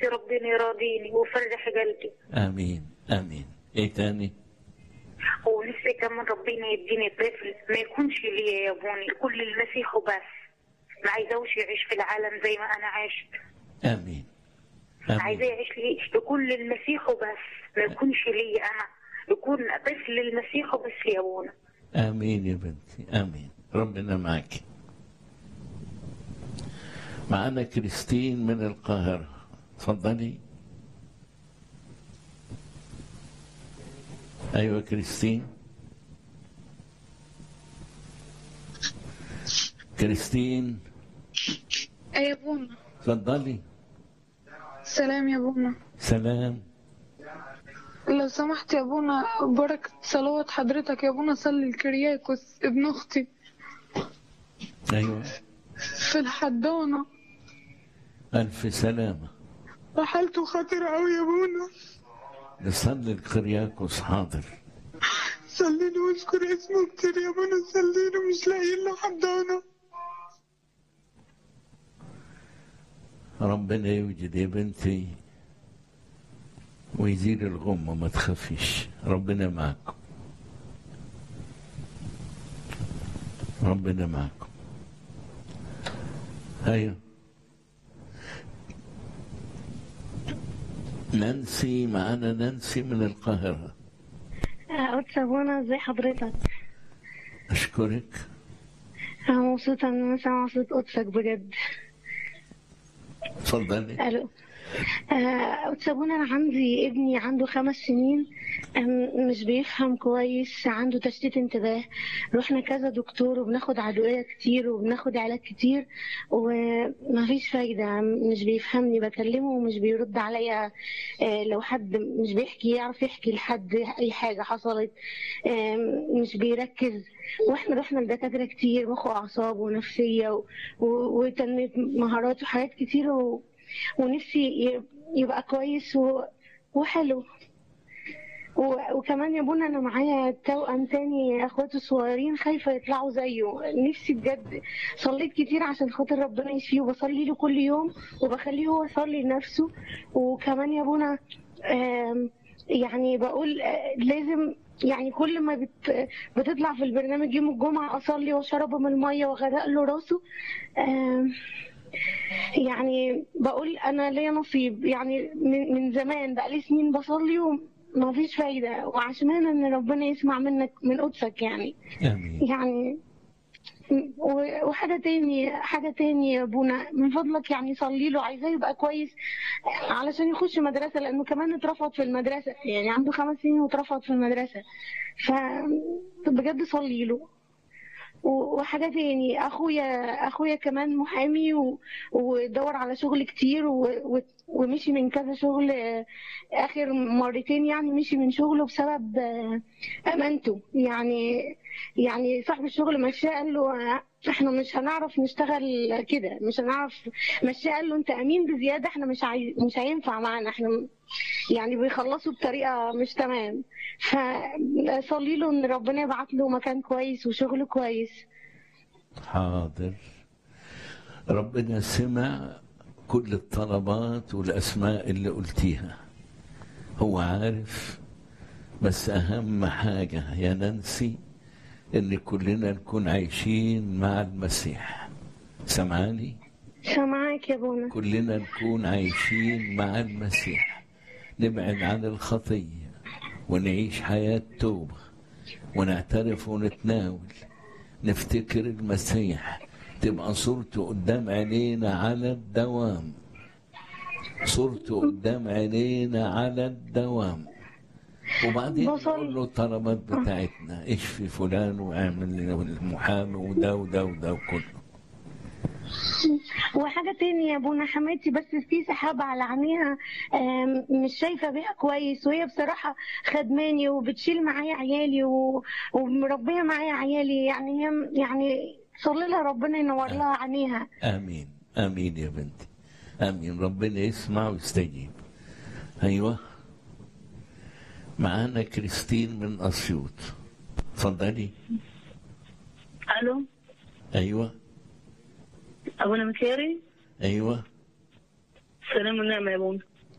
ربنا يراضيني ويفرح قلبي امين امين ايه تاني ونفسي كمان ربنا يديني طفل ما يكونش ليا يا ابوني يكون للمسيح وبس ما عايزاهوش يعيش في العالم زي ما انا عشت امين عايزاه امين يعيش لي يكون للمسيح وبس ما يكونش ليا انا يكون طفل للمسيح وبس يا ابونا امين يا بنتي امين ربنا معك معانا كريستين من القاهرة اتفضلي ايوه كريستين كريستين يا بونا اتفضلي سلام يا بونا سلام لو سمحت يا بونا بركة صلوات حضرتك يا بونا صلي الكرياكوس ابن أختي ايوه في الحضانة الف سلامة وحالته خطرة أوي يا بونا نصلي الكرياكوس حاضر صلي له واذكر اسمه كتير يا بونا صلي له مش لاقيين له حضانة ربنا يوجد يا بنتي ويزيل الغمة ما تخافيش ربنا معكم ربنا معكم ايوه نانسي معانا نانسي من القاهرة قدس أبونا ازي حضرتك؟ أشكرك أنا مبسوطة إن أنا سامعة صوت قدسك بجد اتفضلي ألو آه، قدس أبونا أنا عندي ابني عنده خمس سنين أم، مش بيفهم كويس عنده تشتيت انتباه رحنا كذا دكتور وبناخد أدوية كتير وبناخد علاج كتير ومفيش فايدة مش بيفهمني بكلمه ومش بيرد عليا آه، لو حد مش بيحكي يعرف يحكي لحد أي حاجة حصلت آم، مش بيركز واحنا رحنا لدكاترة كتير مخ وأعصاب ونفسية و- و- وتنمية مهارات وحاجات كتير و... ونفسي ي- يبقى كويس و... وحلو و... وكمان يا بونا انا معايا توأم تاني اخواته صغيرين خايفة يطلعوا زيه نفسي بجد صليت كتير عشان خاطر ربنا يشفيه وبصلي له كل يوم وبخليه هو يصلي لنفسه وكمان يا بونا آم، يعني بقول آه، لازم يعني كل ما بت... بتطلع في البرنامج يوم الجمعة أصلي وأشربه من المية وأغرق له راسه آم، يعني بقول انا ليا نصيب يعني من, من زمان بقالي سنين بصلي وما فيش فايده وعشان ان ربنا يسمع منك من قدسك يعني آمين يعني و- وحاجه تاني حاجه تاني يا ابونا من فضلك يعني صلي له عايزاه يبقى كويس علشان يخش مدرسه لانه كمان اترفض في المدرسه يعني عنده خمس سنين واترفض في المدرسه ف بجد صلي له و- وحاجة تاني أخويا أخويا كمان محامي و- ودور على شغل كتير و- و- ومشي من كذا شغل آه، آخر مرتين يعني مشي من شغله بسبب آه، أمانته يعني يعني صاحب الشغل مشاه قال له آه، احنا مش هنعرف نشتغل كده مش هنعرف مشاه قال له انت امين بزياده احنا مش عايز مش هينفع معانا احنا يعني بيخلصوا بطريقه مش تمام فصلي له ان ربنا يبعت له مكان كويس وشغل كويس حاضر ربنا سمع كل الطلبات والأسماء اللي قلتيها هو عارف بس أهم حاجة يا نانسي إن كلنا نكون عايشين مع المسيح سمعاني سامعاك يا بونا كلنا نكون عايشين مع المسيح نبعد عن الخطية ونعيش حياة توبة ونعترف ونتناول نفتكر المسيح تبقى صورته قدام عينينا على الدوام صورته قدام عينينا على الدوام وبعدين بصل. نقول له الطلبات بتاعتنا اشفي فلان واعمل المحامي وده وده وده وكله وحاجة تاني يا بونا حماتي بس في سحابة على عينيها آم، مش شايفة بيها كويس وهي بصراحة خدماني وبتشيل معايا عيالي و- ومربية معايا عيالي يعني هي يعني صلي لها ربنا ينور لها عينيها آمين آمين يا بنتي آمين ربنا يسمع ويستجيب أيوة معانا كريستين من أسيوط اتفضلي الو أيوة ابونا مكاري أيوة سلام ونعمة يا ابونا